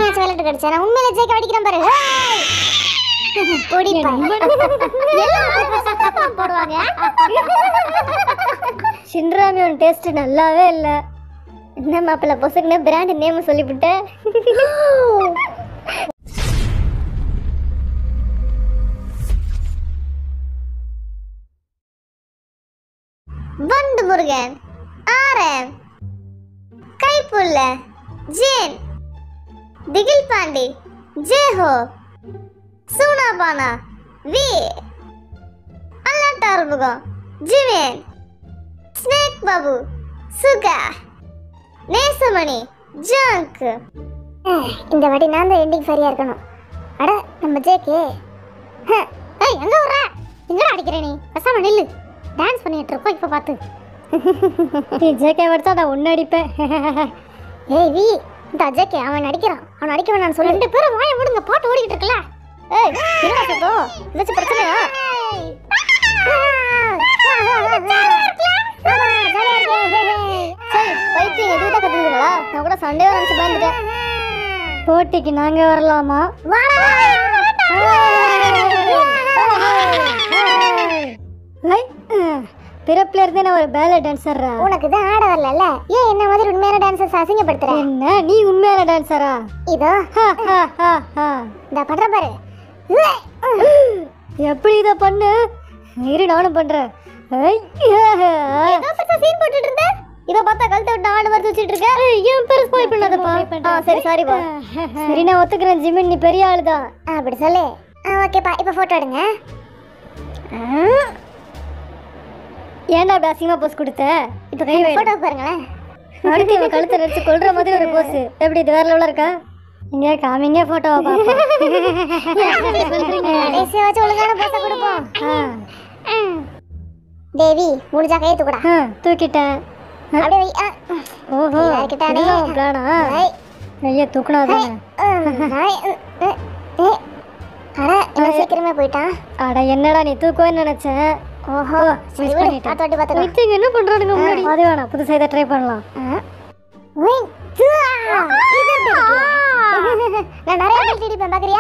நீயாச்சும் விளையாட்டு கிடைச்சா நான் உண்மையில ஜெயிக்க அடிக்கிறேன் பாரு ஏய்! பொடி போடுவாங்க சின்ராமியோட டேஸ்ட் நல்லாவே இல்லை என்ன மாப்பிள்ள பொசுக்குன்னு பிராண்ட் நேம் சொல்லிவிட்டேன் வண்டு முருகன் ஆரம் கைப்புள்ள ஜேன் திகில் பாண்டி ஜேஹோ சூனாபானா வி அல்லாட்டார்முகம் ஜிவேன் ஸ்னேக் பாபு சுகா நேசமணி ஜங்க் இந்த வாட்டி நான் தான் எண்டிங் சரியா இருக்கணும் அட நம்ம ஜேகே ஏய் எங்க வர்ற எங்க அடிக்கிற நீ பேசாம நில்லு டான்ஸ் பண்ணிட்டு இருக்கோம் இப்ப பாத்து நீ ஜேகே எடுத்தா நான் ஒன்று அடிப்பேன் ஏய் வி இந்த அஜய்க்கு அவன் நடிக்கிறான் அவன் நடிக்க வேணாம்னு சொல்லி ரெண்டு பேரும் வாய விடுங்க பாட்டு ஓடிக்கிட்டு இருக்குல்ல ஏய் என்ன சத்தம் ஏதாச்சும் பிரச்சனையா சரி, பைத்தியம் எதுவும் கத்துக்குதுங்களா நான் கூட சண்டே நினைச்சு பயந்துட்டேன் போட்டிக்கு நாங்கள் வரலாமா ஐ, அஹ், பிறப்புல இருந்தே நான் ஒரு பேலே டான்ஸர்ரா உனக்கு தான் ஆட வரல ஏன் என்ன மாதிரி உண்மையான டான்சர்ஸ் அசிங்கப்படுத்துற என்ன நீ உண்மையான டான்ஸரா இதோ இந்த பண்ற பாரு எப்படி இதை பண்ணு இரு நானும் பண்றேன் ஐ, ஏதோ பெருசா சீன் போட்டுட்டு இருந்த இத பார்த்தா கழுத்தை விட்டு ஆடு வறுத்து வச்சிட்டு இருக்க என் பேர் ஸ்பாயில் பண்ணாதப்பா ஆ, சரி சாரி பா சரி நான் ஒத்துக்கிறேன் ஜிமின் நீ பெரிய ஆளுதான் ஆ, அப்படி சொல்லு ஆ ஓகேப்பா இப்போ ஃபோட்டோ எடுங்க ஏன்டா அப்படி அசிங்கமா போஸ் கொடுத்த இப்போ கை வை ஃபோட்டோ பாருங்களேன் அடுத்து இவன் கழுத்தை நடிச்சு கொல்ற மாதிரி ஒரு போஸ் எப்படி இது வேற லெவலா இருக்கா இங்க காமிங்க போட்டோவை பார்ப்போம் கடைசியா வச்சு ஒழுங்கான போஸை கொடுப்போம் ஆ, தேவி முடிஞ்சா கையை தூக்குடா ஆ, தூக்கிட்டேன் அப்படியே வை ஆ. ஓஹோ இறக்கிட்டானே. இதுதான் பிளானா ஐ, ஐயா தூக்குனாதானே ம், ஐ, ம், ம், ஏ. அட இவன் சீக்கிரமே போயிட்டான் அட என்னடா நீ தூக்குவேன்னு நினைச்சேன் ஓஹோ சரி மிஸ் விடு பண்ணிட்டேன் பார்த்து வாட்டி பார்த்துக்கலாம் நித்திங்க என்ன பண்றானுங்க முன்னாடி அது வேணாம் புதுசா இதை ட்ரை பண்ணலாம் உய், துவா. இது எப்படி இருக்கு? நான் நிறைய பேர் டிடிப்பேன் பாக்குறியா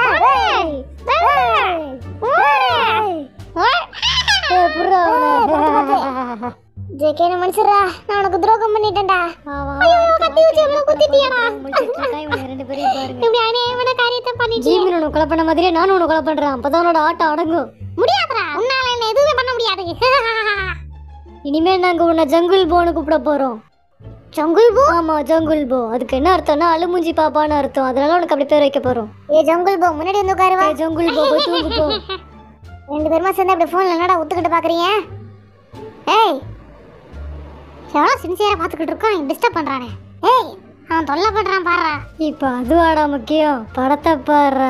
ஏய், புர்ரா அவனை. ஜேகே நான் மனுஷரா நான் உனக்கு துரோகம் பண்ணிட்டேன்டா அவன் ஐயோ, கத்தி வச்சு எவ்வளவு குத்திட்டியாடா? முடிச்சிட்டு இருக்கான், இவனுங்க ரெண்டு பேரையும் பாருங்க இப்படி அநியாயமான காரியத்தை பண்ணிட்டு ஜீவன் உனக்கு கொலை பண்ண மாதிரியே நானும் உனக்கு கொலை பண்றேன் அப்பதான் உன்னோட ஆட்டம் அடங்கும் முடியாதுடா உன்னால என்ன எதுவுமே பண்ண முடியாது இனிமே நாங்க உன்னை ஜங்குல் போன்னு கூப்பிட போறோம் ஜங்குல் போ ஆமா ஜங்குல் போ அதுக்கு என்ன அர்த்தம்னா அழுமுஞ்சி பாப்பான்னு அர்த்தம் அதனால உனக்கு அப்படி பேர் வைக்க போறோம் ஏ ஜங்குல் போ முன்னாடி வந்து உட்காருவா ஏய், ஜங்குல் போ போய் தூங்கு போ ரெண்டு பேருமா சேர்ந்து அப்படி ஃபோன்ல என்னடா ஒத்துக்கிட்டு பாக்குறீங்க ஏய் எவ்வளோ சின்சியரா பார்த்துக்கிட்டு இருக்கான் டிஸ்டர்ப் பண்றானே ஏய் அவன் தொல்லை பண்றான் பாரு இப்ப அதுவாடா முக்கியம் படத்தை பாடுறா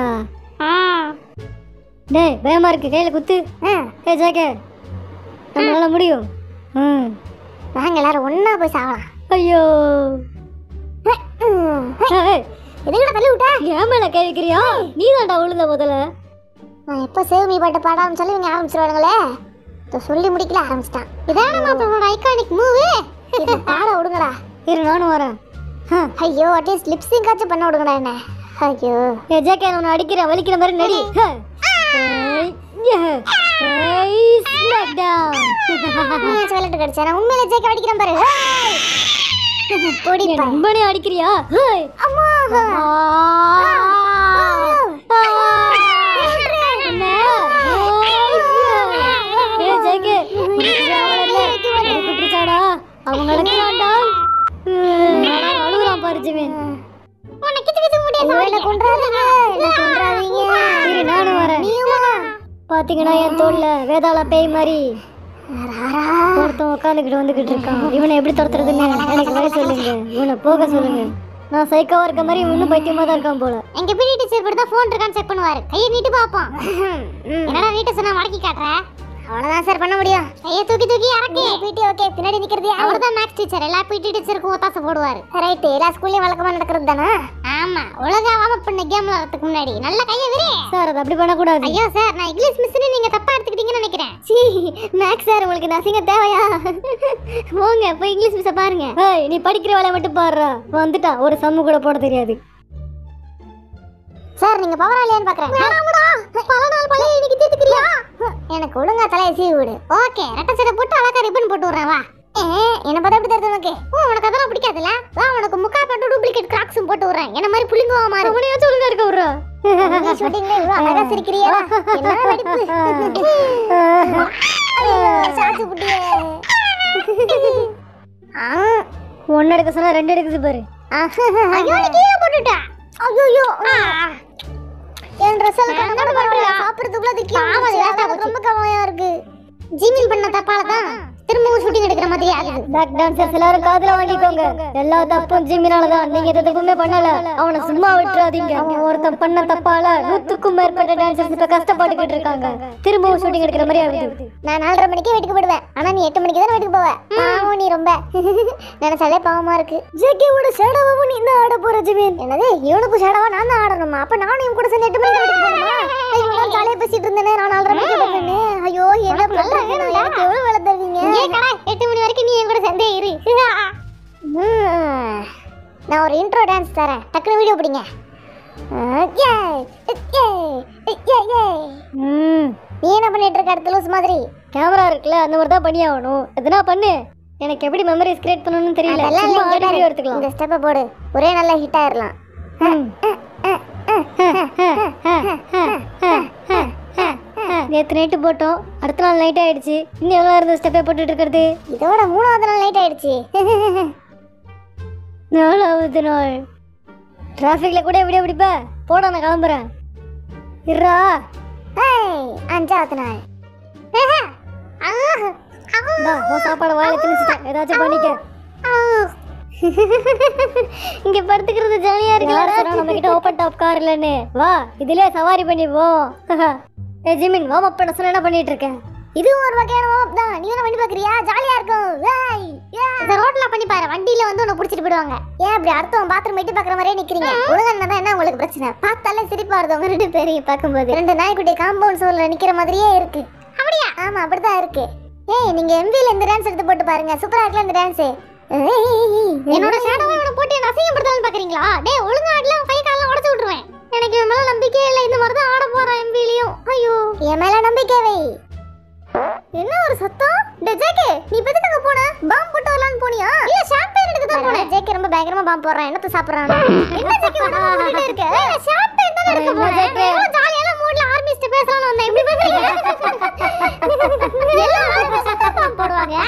டேய் பயமா இருக்கு கையில குத்து ஏ ஜாக்கே நம்மளால முடியும் ம் நாங்க எல்லாரும் ஒண்ணா போய் சாவலாம் ஐயோ ம். ஏய், எதுக்குடா தள்ளி விட்ட ஏன் மேல கை வைக்கிறியா நீ தான்டா விழுந்த முதல்ல நான் எப்போ சேவ் மீ பாட்டு பாட ஆரம்பிச்சாலும் இவங்க ஆரம்பிச்சிருவானுங்களே இதோ சொல்லி முடிக்கல ஆரம்பிச்சிட்டான் இதான மாப்பிளோட ஐகானிக் மூவி பாட விடுங்கடா இரு நானும் வரேன் ஆ, ஐயோ அட்லீஸ்ட் லிப்ஸிங் காச்சும் பண்ண விடுங்கடா என்ன ஐயோ ஏ ஜாக்கே நான் உன்னை அடிக்கிறேன் வலிக்கிற மாதிரி நடி ஹே. ஏய், ஏய், ஏய், smack down. நீ விளையாட்டு கிடைச்சா நான் உண்மையில ஜெயிக்க அடிக்கிறேன் பாரு பொடி என் நண்பனே அடிக்கிறியா ஹேய். அம்மா ஆ. ஆ. என்ன? ஏய், ஏய், ஜாக்கே, உனக்கு அவள இல்ல. அது குட்டிச்சாடா? அவங்க அடக்குறான்டா. ம், அழுகுறான் பாரு ஜிமின். உன்னை கிச்சு கிச்சு முடியாது என்ன கொன்றாதீங்க என்ன கொன்றாதீங்க இரு, நானும் வரேன் நீயுமா பாத்தீங்கன்னா என் தோல்ல வேதாள பேய் மாதிரி ஒருத்தன் உட்காந்துக்கிட்டு வந்துகிட்டு இருக்கான் இவனை எப்படி துரத்துறதுன்னு எனக்கு வழி சொல்லுங்க இவனை போக சொல்லுங்க நான் சைக்கோவா இருக்க மாதிரி இவன் இன்னும் பைத்தியமா தான் இருக்கான் போல எங்க பிடி டீச்சர் கூட தான் ஃபோன் இருக்கான்னு செக் பண்ணுவாரு கையை நீட்டி பாப்போம் என்னடா நீட்ட சொன்னா மடக்கி காட்டுற அவ்வளவுதான் சார் பண்ண முடியும் கையை தூக்கி தூக்கி இறக்கி பிடி ஓகே பின்னாடி நிக்கிறது அவர் தான் மேக்ஸ் டீச்சர் எல்லா பிடி டீச்சருக்கும் ஒத்தாசை போடுவாரு ரைட் எல்லா ஸ்கூல்லயும் வழக்கமா நடக்கிறது தானே ஆமா ஒழுங்கா வாம பண்ண கேம் விளையாடுறதுக்கு முன்னாடி நல்ல கையை விரி சார் அது அப்படி பண்ணக்கூடாது ஐயோ சார் நான் இங்கிலீஷ் மிஸ்னு நீங்க தப்பா எடுத்துக்கிட்டீங்கன்னு நினைக்கிறேன் சீ மேக்ஸ் சார் உங்களுக்கு நசிங்க தேவையா போங்க போய் இங்கிலீஷ் மிஸ்ஸை பாருங்க ஏய் நீ படிக்கிற வேலையை மட்டும் பாடுறா வந்துட்டான் ஒரு சம்மு கூட போட தெரியாது சார் நீங்க பவராலியான்னு பாக்குறேன் வேணாமடா பல நாள் பழைய இன்னைக்கு தீர்த்துக்கிறியா எனக்கு ஒழுங்கா தலையை சீவி விடு ஓகே ரெட்டை சட்டை போட்டு அழகா ரிப்பன் போட்டு விடுறேன் வா ஏ, என்ன பார்த்தா எப்படி தெரியுது உனக்கு ஓ உனக்கு அதெல்லாம் பிடிக்காதுல்ல வா உனக்கு முக்கா பட்டு டூப்ளிகேட் கிராக்ஸும் போட்டு விடுறேன் என்ன மாதிரி புளிங்குவா மாறு உனையாச்சும் ஒழுங்கா இருக்க விட்றா நீ ஷூட்டிங்ல இவ்வளவு அழகா சிரிக்கிறியா என்ன நடிப்பு ஐயோ, சாச்சு புட்டியே ஆ ஒன்னு எடுக்க சொன்னா ரெண்டு எடுக்குது பாரு ஐயோ நீ கீழே போட்டுட்ட ஐயோ என் ட்ரெஸ் எல்லாம் கண்ணாடி பரவாயில்ல சாப்பிடுறதுக்குள்ள அது கீழே ரொம்ப கவலையா இருக்கு ஜிமில் பண்ண தப்பால தான் திரும்பவும் ஷூட்டிங் எடுக்கிற மாதிரி ஆகுது பேக் டான்சர்ஸ் எல்லாரும் காதுல வாங்கிக்கோங்க எல்லா தப்பும் ஜிம்மினால தான் நீங்க எந்த தப்புமே பண்ணல அவனை சும்மா விட்டுறாதீங்க அவன் ஒருத்தன் பண்ண தப்பால நூத்துக்கும் மேற்பட்ட டான்சர்ஸ் இப்ப கஷ்டப்பட்டுக்கிட்டு இருக்காங்க திரும்பவும் ஷூட்டிங் எடுக்கிற மாதிரி ஆகுது நான் நாலரை மணிக்கே வீட்டுக்கு போயிடுவேன் ஆனா நீ எட்டு மணிக்கு தான் வீட்டுக்கு போவ பாவம் நீ ரொம்ப நினைச்சாலே பாவமா இருக்கு ஜெக்கியோட ஷேடோவாவும் நீ தான் ஆட போற ஜிமின் என்னது இவனுக்கு ஷேடோவா நான் தான் ஆடணுமா அப்ப நானும் இவன் கூட சேர்ந்து எட்டு மணிக்கு வீட்டுக்கு போகணுமா ஐயோ நான் ஜாலியா பேசிட்டு இருந்தேனே நான் நாலரை மணிக்கு போவேன்னு ஐயோ என்ன பண்றீங்க எனக்கு எவ்வளவு வேலை தருவீங்க எட்டு மணி வரைக்கும் நீ என் கூட சேர்ந்தே இரு ம். நான் ஒரு இன்ட்ரோ டான்ஸ் தரேன் டக்குனு வீடியோ பிடிங்க ம் நீ என்ன பண்ணிட்டு இருக்க அடுத்த லூஸ் மாதிரி கேமரா இருக்குல்ல அந்த மாதிரி தான் பண்ணி ஆகணும் எதுனா பண்ணு எனக்கு எப்படி மெமரிஸ் கிரியேட் பண்ணணும்னு தெரியல அதெல்லாம் சும்மா இல்ல, இங்க ஆடி பாரு. video எடுத்துக்கலாம் இந்த ஸ்டெப்பை போடு ஒரே நல்ல ஹிட் ஆயிரலாம் நேற்று நைட்டு போட்டோம் அடுத்த நாள் நைட் ஆயிடுச்சு இன்னும் எவ்வளோ இருந்த ஸ்டெப்பே போட்டுட்டு இருக்கிறது இதோட மூணாவது நாள் லைட் ஆயிடுச்சு நாலாவது நாள் டிராஃபிக்ல கூட எப்படி பிடிப்ப போட நான் கிளம்புறேன் இருடா ஏய், அஞ்சாவது நாள் இந்தா, உன் சாப்பாடு வாயில திணிச்சிட்டேன் ஏதாச்சும் பண்ணிக்க இங்க படுத்துக்கிறது ஜாலியா இருக்கு நம்ம கிட்ட ஓபன் டாப் கார் இல்லன்னு வா இதுலயே சவாரி பண்ணி போ ஏ ஜிமின் வார்ம் அப் பண்ண சொன்ன என்ன பண்ணிட்டு இருக்கேன் இது ஒரு வகையான warm-up தான் நீ வேணா பண்ணி பாக்குறியா ஜாலியா இருக்கும் ஏய், ஏய். இந்த ரோட்ல பண்ணி பாரு வண்டியில வந்து உன்னை புடிச்சிட்டு போயிடுவாங்க ஏன் இப்படி அடுத்தவன் பாத்ரூம் எட்டி பாக்குற மாதிரியே நிக்கிறீங்க ஒழுங்கா தான் என்ன உங்களுக்கு பிரச்சனை பார்த்தாலே சிரிப்பா வருது உங்க ரெண்டு பேரையும் பார்க்கும்போது ரெண்டு நாய்க்குட்டி காம்பவுண்ட் சோல்ல நிக்கிற மாதிரியே இருக்கு அப்படியா ஆமா அப்படிதான் இருக்கு ஏய் நீங்க எம்பில இந்த டான்ஸ் எடுத்து போட்டு பாருங்க சூப்பரா இருக்குல்ல இந்த டான்ஸ் என்னோட ஷேடோவை இவனை போட்டு என்ன அசிங்கப்படுத்தலாம்னு பாக்குறீங்களா டேய் ஒழுங்கா ஆடல கை காலெல்லாம் உடைச்சு விட்டுருவேன் எனக்கு இவன் மேல நம்பிக்கையே இல்லை இந்த மாதிரி தான் ஆட போறான் எம்பிலையும் ஐயோ என் மேல நம்பிக்கை வை என்ன ஒரு சத்தம் டே ஜேகே நீ எதுக்கு அங்க போன பாம் போட்டு வரலாம்னு போனியா இல்ல ஷாம்பேன் எடுக்க தான் போனேன் ஜேகே ரொம்ப பயங்கரமா பாம் போடுறான் என்னத்த சாப்பிடுறான் என்ன ஜேகே உடம்பு போட்டுட்டே இருக்க இல்ல ஷாம்பேன் தான் எடுக்க போறேன் ஜாலியான மூட்ல ஆர்மிஸ்ட் பேசலாம்னு வந்தேன் இப்படி பேசுறீங்க எல்லா ஆர்மிஸ்ட் பாம் போடுவாங்க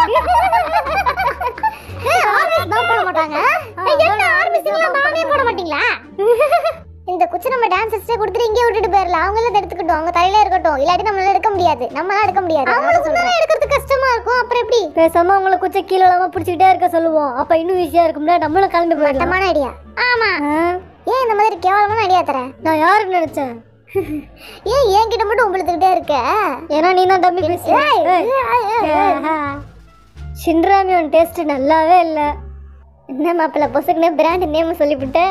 ஆர்மிஸ்ட் பாம் போட மாட்டாங்க என்ன ஆர்மிஸ்ட் எல்லாம் பாமே போட மாட்டீங்களா இந்த குச்சி நம்ம டான்சர்ஸ்டே கொடுத்துட்டு இங்கே விட்டுட்டு போயிடலாம் அவங்கள இதை எடுத்துக்கிட்டோம் அவங்க தலையில இருக்கட்டும் இல்லாட்டி நம்மளால எடுக்க முடியாது நம்மளால எடுக்க முடியாது அவங்களுக்கு எடுக்கிறது கஷ்டமா இருக்கும் அப்புறம் எப்படி பேசாம உங்களை குச்சை கீழே இல்லாம பிடிச்சிக்கிட்டே இருக்க சொல்லுவோம் அப்ப இன்னும் ஈஸியா இருக்கும்ல நம்மளும் கிளம்பி போயிடலாம் மட்டமான ஐடியா ஆமா ஆ, ஏன் இந்த மாதிரி கேவலமான ஐடியா தரேன் நான் யாருக்கு நினைச்சேன் ஏன் என்கிட்ட மட்டும் உங்களுக்கிட்டே இருக்க ஏன்னா நீ தான் டம்மி பேசி ஏய், ஏய், ஏய், ஏய். ஷின்ராமியோன் டேஸ்ட் நல்லாவே இல்ல என்ன மாப்பிள்ள பொசுக்குன்னு பிராண்ட் நேம் சொல்லிவிட்டேன்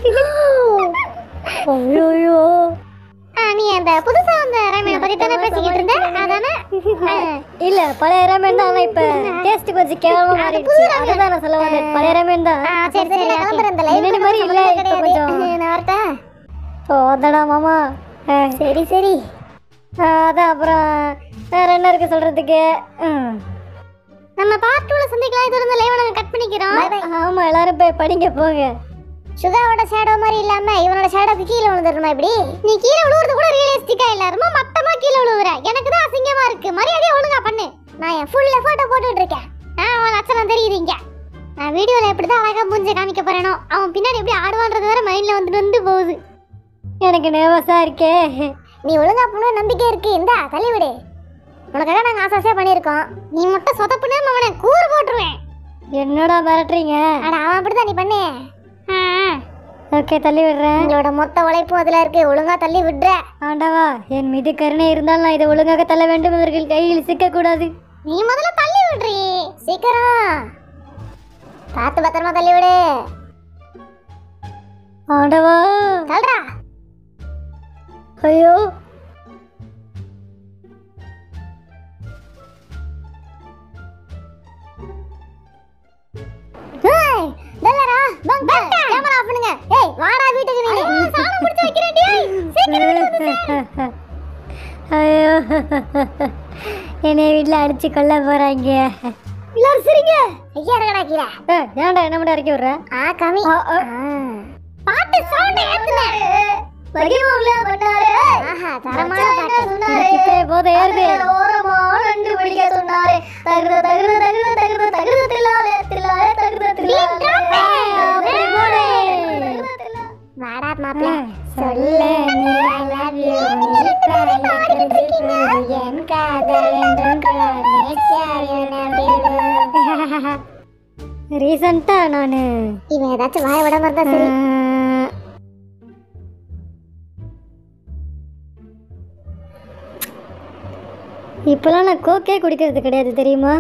ஐயோ நீ அந்த புதுசா வந்த ரமேனை பத்தி தானே பேசிக்கிட்டு இருந்த அதானே ஆ. இல்ல பழைய ரமேன் தான் ஆனா இப்ப டேஸ்ட் கொஞ்சம் கேவலமா மாறிடுச்சு அதுதான் நான் சொல்ல வந்தேன் பழைய ரமேன் தான் ஆ, சரி சரி நான் கிளம்புறேன் இந்த லைவ் முன்னாடி மாதிரி இல்ல இப்ப கொஞ்சம் நான் வரட்டா ஓ அதாடா மாமா ஆ, சரி சரி ஆ, அதான் அப்புறம் வேற என்ன இருக்கு சொல்றதுக்கு ம். நம்ம பார்ட் டூல சந்திக்கலாம் இது வந்து லைவ் நாங்க கட் பண்ணிக்கிறோம் ஆமா எல்லாரும் போய் படிங்க போங்க சுகாவோட ஷேடோ மாதிரி இல்லாம இவனோட ஷேடோக்கு கீழே விழுந்துருமா இப்படி நீ கீழே விழுவுறது கூட ரியலிஸ்டிக்கா இல்ல ரொம்ப மட்டமா கீழே விழுவுற எனக்கு தான் அசிங்கமா இருக்கு மரியாதையா ஒழுங்கா பண்ணு நான் என் ஃபுல் எஃபர்ட்ட போட்டுட்டு இருக்கேன் ஆ அவன் லட்சணம் தெரியுதுங்க நான் வீடியோல எப்படி தான் அழகா மூஞ்ச காமிக்க போறேனோ அவன் பின்னாடி எப்படி ஆடுவான்றது வேற மைண்ட்ல வந்து வந்து போகுது எனக்கு நர்வஸா இருக்கே நீ ஒழுங்கா பண்ண நம்பிக்கை இருக்கு இந்தா தள்ளி விடு உனக்காக நாங்க ஆசாசியா பண்ணியிருக்கோம் நீ மட்டும் சொதப்புனா அவனை கூறு போட்டுருவேன் என்னடா மிரட்டுறீங்க அட அவன் அப்படிதான் நீ பண்ணு ஆ, ஆ. ஓகே தள்ளி விடுறேன் உங்களோட மொத்த உழைப்பும் அதுல இருக்கு ஒழுங்கா தள்ளி விடுற ஆண்டவா என் மீது கருணை இருந்தால் நான் இதை ஒழுங்காக தள்ள வேண்டும் இவர்கள் கையில் சிக்க கூடாது நீ முதல்ல தள்ளி விடுறி சீக்கிரம் பார்த்து பத்திரமா தள்ளி விடு ஆண்டவா தள்ளுறா ஐயோ ஏய், தள்ளறா, பங்க், கேமரா ஆஃப் பண்ணுங்க. ஏய், வாடா வீட்டுக்கு நீ. சாணம் புடிச்சு வைக்கிறேன் ஐயோ என்னை வீட்டில் அடிச்சு கொல்ல போறாங்க எல்லாரும் சரிங்க ஐயா இருக்கடா கீழே ஏன்டா என்ன மட்டும் இறக்கி விடுற ஆ கம்மி ஆ, ஆ. பாட்டு சவுண்ட் ஏத்துன வடிவம்ல பண்ணாரு ஆஹா தரமான பாட்டு இப்பே போத ஏறுது ஓரமா ரெண்டு பிடிக்க சொன்னாரு தகுத தகுத தகுத தகுத தகுத தில்லாலே தில்லாலே தகுத தில்லாலே அப்படி போடு. வாடா மாப்ள சொல்ல நீ I love you. நீ பறந்து என் காதல் என்றும் ரீசண்டா நான் இவன் ஏதாச்சும் வாய விட இருந்தா சரி இப்பெல்லாம் நான் கோக்கே குடிக்கிறது கிடையாது தெரியுமா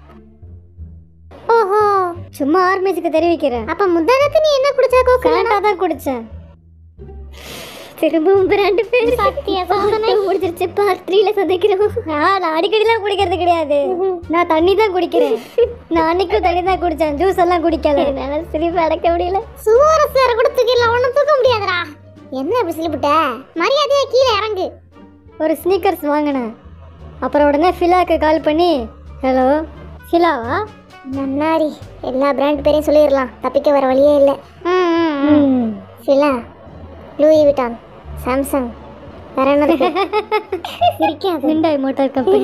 ஓஹோ சும்மா ஆர்மிஸுக்கு தெரிவிக்கிறேன் அப்ப முந்தானத்து நீ என்ன குடிச்சா கோக்கு கரெக்டாக தான் குடிச்சேன் திரும்பவும் ரெண்டு பேர் சத்திய சோதனை முடிச்சிருச்சு பார்ட் த்ரீல சந்திக்கிறோம் நான் அடிக்கடிலாம் குடிக்கிறது கிடையாது நான் தண்ணி தான் குடிக்கிறேன் நான் அன்னைக்கும் தண்ணி தான் குடிச்சேன் ஜூஸ் எல்லாம் குடிக்கல என்னால சிரிப்பு அடக்க முடியல சுவரசர கூட தூக்கிடலாம் ஒன்னும் தூக்க முடியாதுடா என்ன இப்படி சொல்லிவிட்ட மரியாதையா கீழே இறங்கு ஒரு ஸ்னீக்கர்ஸ் வாங்கினேன் அப்புறம் உடனே ஃபிலாக்கு கால் பண்ணி ஹலோ ஃபிலாவா நன்னாரி எல்லா பிராண்ட் பேரையும் சொல்லிடலாம் தப்பிக்க வர வழியே இல்லை ம் சிலா லூயி விட்டான் சாம்சங் வேற என்ன இருக்கு சிரிக்காது ஹிண்டாய் மோட்டார் கம்பெனி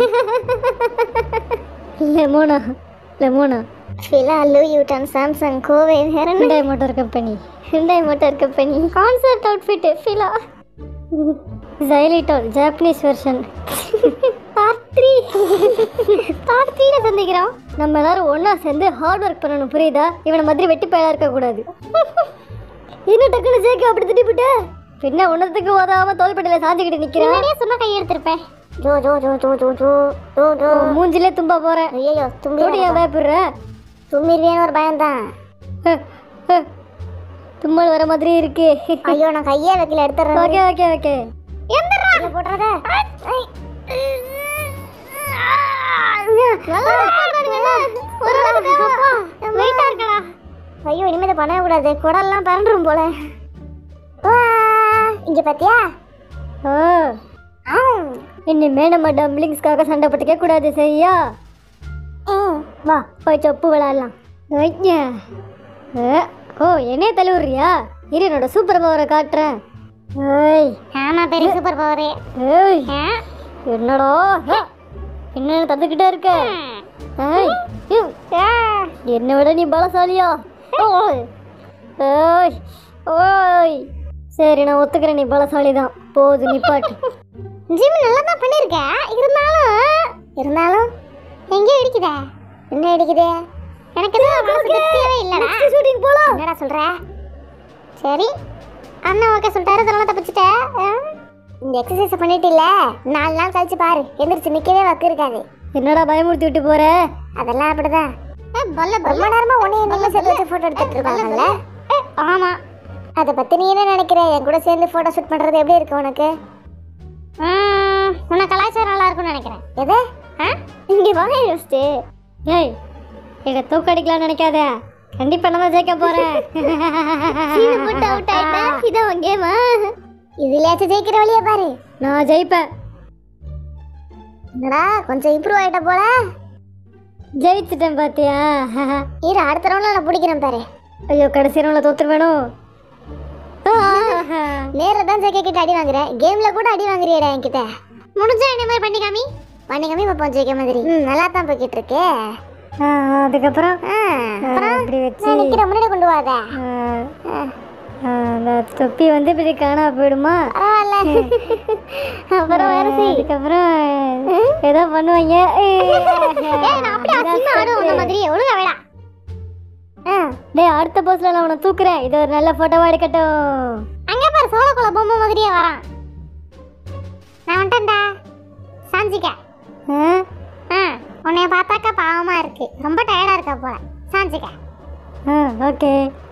லெமோனா லெமோனா Fila Louis Vuitton Samsung Kovai வேற என்ன Hyundai motor company Hyundai motor company concert outfit Fila Xylitol Japanese version part three part த்ரீல சந்திக்கிறோம் நம்ம எல்லாரும் ஒண்ணா சேர்ந்து ஹார்ட் ஒர்க் பண்ணணும் புரியுதா இவனை மாதிரி வெட்டி பயலா இருக்க கூடாது இன்னும் டக்குனு ஜேக்கு அப்படி திட்டிவிட்ட பின்ன ஒன்னத்துக்கு ஓதாம தோள்பட்டையில சாஞ்சுக்கிட்டு நிக்கிறான் முன்னாடியே சொன்னா கை எடுத்திருப்பேன் ஜோ ஜோ ஜோ ஜோ ஜோ ஜோ ஜோ ஜோ உன் மூஞ்சிலே தும்ப போறேன் ஐயோ தும்பி தோடி ஏன் பயப்படுற தும்பிடுவேன்னு ஒரு பயம்தான் ஹ, ஹ. தும்மல் வர மாதிரி இருக்கு ஐயோ நான் கையே வைக்கல எடுத்துறேன் ஓகே ஓகே ஓகே இதை போடுறத ஐயோ இனிமே இதை பண்ணவே கூடாது குடல்லாம் பறந்துரும் போல வா, இங்க பாத்தியா ஓ ஆ, இனிமே நம்ம டம்ப்ளிங்ஸ்க்காக சண்டை போட்டுக்க கூடாது சரியா ம். வா போய் சொப்பு விளையாடலாம் ஐயா. ஏ, ஓ என்னைய தழுவுறியா இரு என்னோட சூப்பர் பவரை காட்டுறேன் ஏய் ஆமா பெரிய சூப்பர் பவரே ஏய் என்னடா ஆ, என்ன தந்துக்கிட்டே இருக்க ஏய் யூ. என்னை விட நீ பலசாலியா ஓய் ஓய் ஓய் சரி நான் ஒத்துக்கிறேன் நீ பலசாலி தான் போது நிப்பாட்டு ஜிம் நல்லா தான் பண்ணிருக்க இருந்தாலும் இருந்தாலும் எங்க இடிக்குதே என்ன இடிக்குதே எனக்கு எதுவும் மனசு திருப்தியாவே இல்லடா ஷூட்டிங் போலாம் என்னடா சொல்ற சரி அண்ணா ஓகே சொல்லிட்டாரு இதெல்லாம் தப்பிச்சிட்ட ஆ? இந்த எக்ஸசைஸ் பண்ணிட்டு இல்ல நாலு நாள் கழிச்சு பாரு எந்திரிச்சு நிக்கவே வக்கு இருக்காது என்னடா பயமுறுத்தி விட்டு போற அதெல்லாம் அப்படிதான் ரொம்ப நேரமா உன்னைய நீங்க சேர்த்து வச்சு போட்டோ எடுத்துட்டு இருக்காங்கல்ல ஆமா அதை பத்தி நீ என்ன நினைக்கிற என் கூட சேர்ந்து போட்டோ ஷூட் பண்றது எப்படி இருக்கு உனக்கு உனக்கு கலாச்சாரம் நல்லா இருக்கும்னு நினைக்கிறேன் எது இங்க வாங்க யோசிச்சு ஏய் என்னை தூக்கடிக்கலாம் நினைக்காத கண்டிப்பா நான் தான் ஜெயிக்க போறேன் சீனு போட்டு அவுட் ஆயிட்டா இதான் உன் கேமா இதுலயாச்சும் ஜெயிக்கிற வழியை பாரு நான் ஜெயிப்பேன் என்னடா கொஞ்சம் இம்ப்ரூவ் ஆயிட்ட போல ஜெயிச்சிட்டேன் பாத்தியா இரு அடுத்த ரவுண்ட்ல நான் பிடிக்கிறேன் பாரு ஐயோ கடைசி ரவுண்ட்ல தோத்து வேணும் நேர்ல தான் ஜெயிக்க கிட்ட அடி வாங்குறேன் கேம்ல கூட அடி வாங்குறியடா என்கிட்ட முடிஞ்சா என்ன மாதிரி பண்ணி காமி பண்ணி காமி பாப்போம் ஜெயிக்க மாதிரி ம் நல்லா தான் போய்கிட்டு இருக்கே அதுக்கப்புறம் ஆ, அப்புறம் இப்படி வச்சு நான் நிக்கிற முன்னாடி கொண்டு வாத ஆ, ஆ, அந்த தொப்பி வந்து இப்படி காணா போயிடுமா பரவாயில்ல அப்புறம் வேற செய் அதுக்கப்புறம் ஏதோ பண்ணுவாங்க ஏய் நான் அப்படியே அசிங்கமா ஆடும் உன்ன மாதிரி ஒழுங்கா வேடா ஆ டேய் அடுத்த போஸ்ட்ல நான் உன்னை தூக்குறேன் இது ஒரு நல்ல போட்டோவா எடுக்கட்டும் அங்க பாரு சோளக்குள்ள பொம்மை மாதிரியே வரான் நான் வந்துட்டேன்டா சாஞ்சிக்க ஆ? ஆ உன்னைய பார்த்தாக்கா பாவமா இருக்கு ரொம்ப டயர்டா இருக்கா போல சாஞ்சிக்க ஆ ஓகே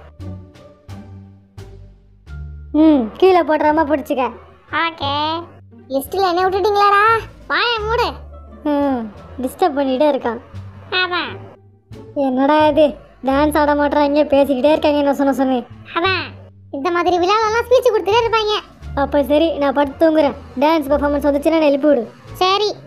ம் கீழே போடுறாம பிடிச்சிக்க ஓகே லிஸ்ட்ல என்ன விட்டுட்டீங்களாடா வாய மூடு ம் டிஸ்டர்ப் பண்ணிட்டே இருக்கான் அதான் என்னடா இது டான்ஸ் ஆட மாட்றாங்க பேசிக்கிட்டே இருக்காங்க என்ன சொன்ன சொன்னேன் அதான் இந்த மாதிரி விழாவெல்லாம் ஸ்பீச் கொடுத்துட்டே இருப்பாங்க அப்போ சரி நான் படுத்து தூங்குறேன் டான்ஸ் பர்ஃபார்மன்ஸ் வந்துச்சுன்னா என்னை எழுப்பி விடு சரி